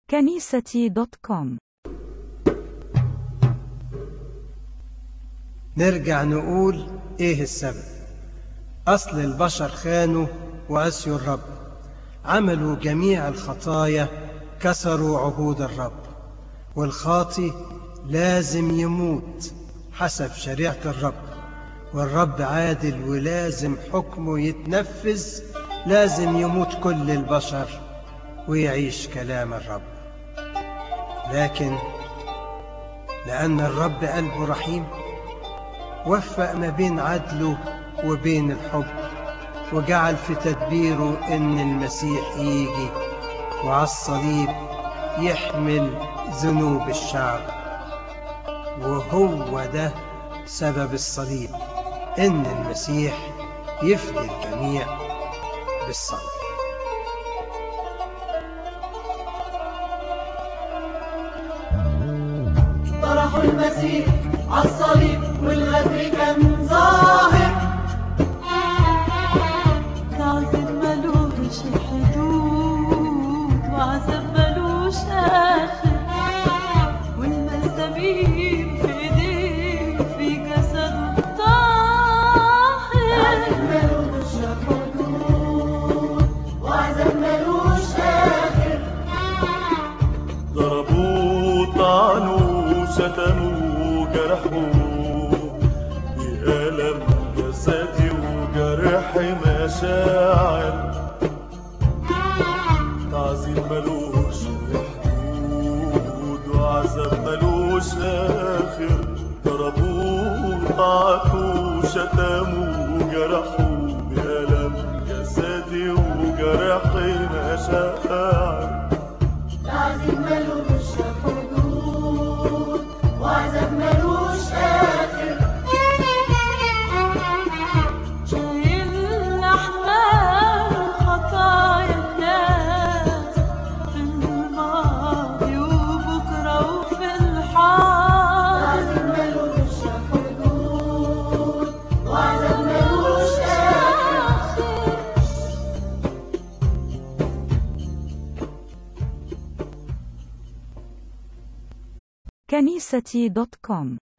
كنيستي دوت كوم نرجع نقول ايه السبب اصل البشر خانوا وعصيوا الرب عملوا جميع الخطايا كسروا عهود الرب والخاطي لازم يموت حسب شريعة الرب والرب عادل ولازم حكمه يتنفذ لازم يموت كل البشر ويعيش كلام الرب لكن لأن الرب قلبه رحيم وفق ما بين عدله وبين الحب وجعل في تدبيره إن المسيح يجي وعلى الصليب يحمل ذنوب الشعب وهو ده سبب الصليب إن المسيح يفدي الجميع بالصليب طرحوا المسيح عالصليب والغدر كان ظاهر تعذيب ملوش حدود وعذاب ملوش آخر والمسامير في ايديه في جسده الطاهر ملوش حدود وعذاب ملوش آخر ضربوه طعنوه شتموه جرحوه بألم جسدي وجرح مشاعر تعذيب ملوش حدود وعذاب ملوش آخر ضربوه طعنوه شتموه جرحوه بألم جسدي وجرح مشاعر تعذيب ملوش حدود وعذاب ملوش آخر شايل أحمال خطايا الناس في الماضي وبكرة وفي الحاضر تعذيب ملوش حدود وعذاب ملوش آخر كنيستي دوت كوم